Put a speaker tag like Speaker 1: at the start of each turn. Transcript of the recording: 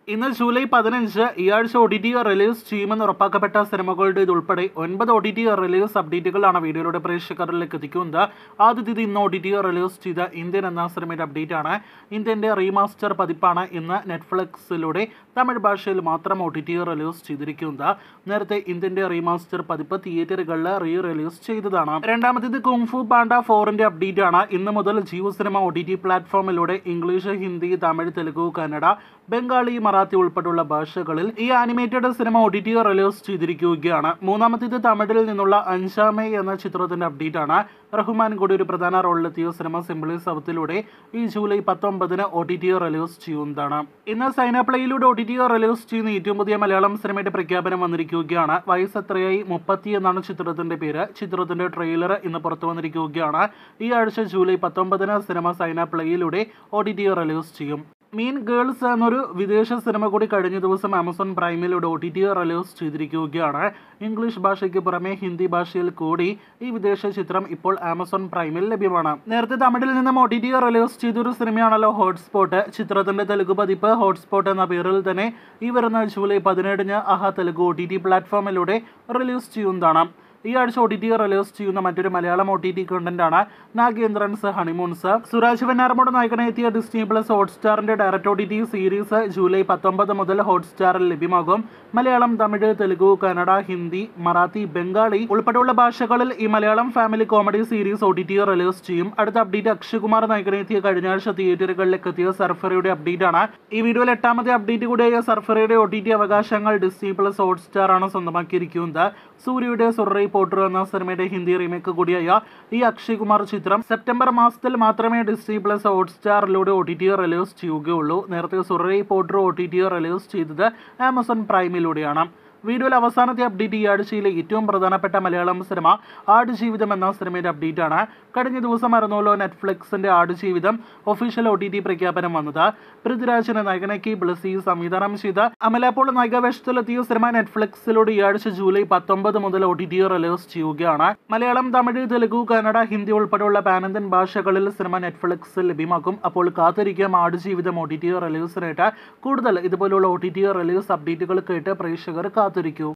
Speaker 1: ഇന്ന് ജൂലൈ പതിനഞ്ച് ഈ ആഴ്ച ഒ ടി ടി റിലീസ് ചെയ്യുമെന്ന് ഉറപ്പാക്കപ്പെട്ട സിനിമകളുടെ ഇതുൾപ്പെടെ ഒൻപത് ഒ ടി ടി റിലീസ് അപ്ഡേറ്റുകളാണ് വീഡിയോയുടെ പ്രേക്ഷകരിലേക്ക് എത്തിക്കുന്നത് ആദ്യത്തേത് ഇന്ന് ഒ ടി ടി റിലീസ് ചെയ്ത ഇന്ത്യൻ എന്ന സിനിമയുടെ അപ്ഡേറ്റ് ആണ് ഇന്ത്യൻ്റെ റീമാസ്റ്റർ പതിപ്പാണ് ഇന്ന് നെറ്റ്ഫ്ലിക്സിലൂടെ തമിഴ് ഭാഷയിൽ മാത്രം ഒ ടി ടി റിലീസ് ചെയ്തിരിക്കുന്നത് നേരത്തെ ഇന്ത്യൻ്റെ റീമാസ്റ്റർ പതിപ്പ് തിയേറ്ററുകളിൽ റീ റിലീസ് ചെയ്തതാണ് രണ്ടാമത്തേത് കുങ്ഫു പാണ്ട ഫോറിന്റെ അപ്ഡേറ്റ് ആണ് ഇന്ന് മുതൽ Jio cinema O T T പ്ലാറ്റ്ഫോമിലൂടെ ഇംഗ്ലീഷ് ഹിന്ദി തമിഴ് തെലുഗു കന്നഡ ബംഗാളി മറാത്തി ഉൾപ്പെടെയുള്ള ഭാഷകളിൽ ഈ animated cinema O T T release ചെയ്തിരിക്കുകയാണ് മൂന്നാമത്തേത് തമിഴിൽ നിന്നുള്ള അഞ്ചാമേ എന്ന ചിത്രത്തിന്റെ അപ്ഡേറ്റ് ആണ് റഹ്മാൻ കൂടി ഒരു പ്രധാന റോളിലെത്തിയ സിനിമ സിംപ്ലി സൗത്തിലൂടെ ഈ ജൂലൈ പത്തൊമ്പതിന് ഒ ടി ടി റിലീസ് ചെയ്യുന്നതാണ് ഇന്ന് സൈനപ്ലയിലൂടെ ഒ ടി ടി റിലീസ് ചെയ്യുന്ന ഏറ്റവും പുതിയ മലയാളം സിനിമയുടെ പ്രഖ്യാപനം വന്നിരിക്കുകയാണ് വയസ്സ് എത്രയായി മുപ്പത്തി എന്നാണ് ചിത്രത്തിന്റെ പേര് ചിത്രത്തിന്റെ ട്രെയിലർ ഇന്ന് പുറത്തു വന്നിരിക്കുകയാണ് ഈ ആഴ്ച ജൂലൈ പത്തൊമ്പതിന് സിനിമ സൈനപ്ലയിലൂടെ ഒ ടി ടി റിലീസ് ചെയ്യും മീൻ ഗേൾസ് എന്നൊരു വിദേശ സിനിമ കൂടി കഴിഞ്ഞ ദിവസം ആമസോൺ പ്രൈമിലൂടെ ഒ ടി ടി റിലീസ് ചെയ്തിരിക്കുകയാണ് ഇംഗ്ലീഷ് ഭാഷയ്ക്ക് പുറമെ ഹിന്ദി ഭാഷയിൽ കൂടി ഈ വിദേശ ചിത്രം ഇപ്പോൾ ആമസോൺ പ്രൈമിൽ ലഭ്യമാണ് നേരത്തെ തമിഴിൽ നിന്നും ഒ ടി ടി റിലീസ് ചെയ്തൊരു സിനിമയാണല്ലോ ഹോട്ട്സ്പോട്ട് ചിത്രത്തിന്റെ തെലുഗു പതിപ്പ് ഹോട്ട്സ്പോട്ട് എന്ന പേരിൽ തന്നെ ഈ വരുന്ന ജൂലൈ പതിനേഴിന് Aha Telugu O T T പ്ലാറ്റ്ഫോമിലൂടെ റിലീസ് ചെയ്യുന്നതാണ് ഈ ആഴ്ച ഒ ടി ടി റിലീസ് ചെയ്യുന്ന മറ്റൊരു Malayalam O T T content ആണ് നാഗേന്ദ്രൻസ് ഹണിമൂൺസ് സുരാജ് വെന്നാറമോട് നായകനെത്തിയ ഡിസ്നി പ്ലസ് ഹോട്ട്സ്റ്റാറിന്റെ direct O T T series July പത്തൊമ്പത് മുതൽ ഹോട്ട്സ്റ്റാറിൽ ലഭ്യമാകും മലയാളം തമിഴ് തെലുഗു കന്നഡ ഹിന്ദി മറാത്തി ബംഗാളി ഉൾപ്പെടെയുള്ള ഭാഷകളിൽ ഈ Malayalam family comedy series O T T release ചെയ്യും അടുത്ത അപ്ഡേറ്റ് അക്ഷയ്കുമാർ നായകനെത്തിയ കഴിഞ്ഞ ആഴ്ച തിയേറ്ററുകളിലേക്ക് എത്തിയ സർഫറിയുടെ അപ്ഡേറ്റ് ആണ് ഈ വീഡിയോയിൽ എട്ടാമത്തെ അപ്ഡേറ്റ് കൂടിയായ സർഫറിയുടെ ഒ ടി ടി അവകാശങ്ങൾ ഡിസ്നി പ്ലസ് ഹോട്ട്സ്റ്റാർ ആണ് സ്വന്തമാക്കിയിരിക്കുന്നത് സൂര്യയുടെ സുറൈ പോട്ടർ എന്ന സിനിമയുടെ ഹിന്ദി റീമേക്ക് കൂടിയായ ഈ അക്ഷയ് കുമാർ ചിത്രം സെപ്റ്റംബർ മാസത്തിൽ മാത്രമേ ഡിസ്നി പ്ലസ് ഹോട്ട്സ്റ്റാറിലൂടെ ഒ ടി ടി റിലീസ് ചെയ്യുകയുള്ളൂ നേരത്തെ Soorarai Pottru O T T release ചെയ്തത് ആമസോൺ പ്രൈമിലൂടെയാണ് വീഡിയോയിൽ അവസാനത്തെ അപ്ഡേറ്റ് ഈ ആഴ്ചയിലെ ഏറ്റവും പ്രധാനപ്പെട്ട മലയാളം സിനിമ ആടുജീവിതം എന്ന സിനിമയുടെ അപ്ഡേറ്റ് ആണ് കഴിഞ്ഞ ദിവസമായിരുന്നല്ലോ നെറ്റ്ഫ്ലിക്സിന്റെ Aadujeevitham official O T T പ്രഖ്യാപനം വന്നത് പൃഥ്വിരാജിനെ നായകനാക്കി ബ്ലസി സംവിധാനം ചെയ്ത അമലാപ്പോൾ നായിക വേഷത്തിലെത്തിയ സിനിമ നെറ്റ്ഫ്ലിക്സിലൂടെ ഈ ആഴ്ച ജൂലൈ പത്തൊമ്പത് മുതൽ ഒ ടി ടി റിലീസ് ചെയ്യുകയാണ് മലയാളം തമിഴ് തെലുഗു കന്നഡ ഹിന്ദി ഉൾപ്പെടെയുള്ള പാനന്ത്യൻ ഭാഷകളിൽ സിനിമ നെറ്റ്ഫ്ലിക്സിൽ ലഭ്യമാക്കും അപ്പോൾ കാത്തിരിക്കാം ആടുജീവിതം ഒ ടി ടി റിലീസിനായിട്ട് കൂടുതൽ ഇതുപോലുള്ള ഒ ടി ടി റിലീസ് അപ്ഡേറ്റുകൾ കേട്ട് പ്രേക്ഷകർ കാത്തിരിക്കൂ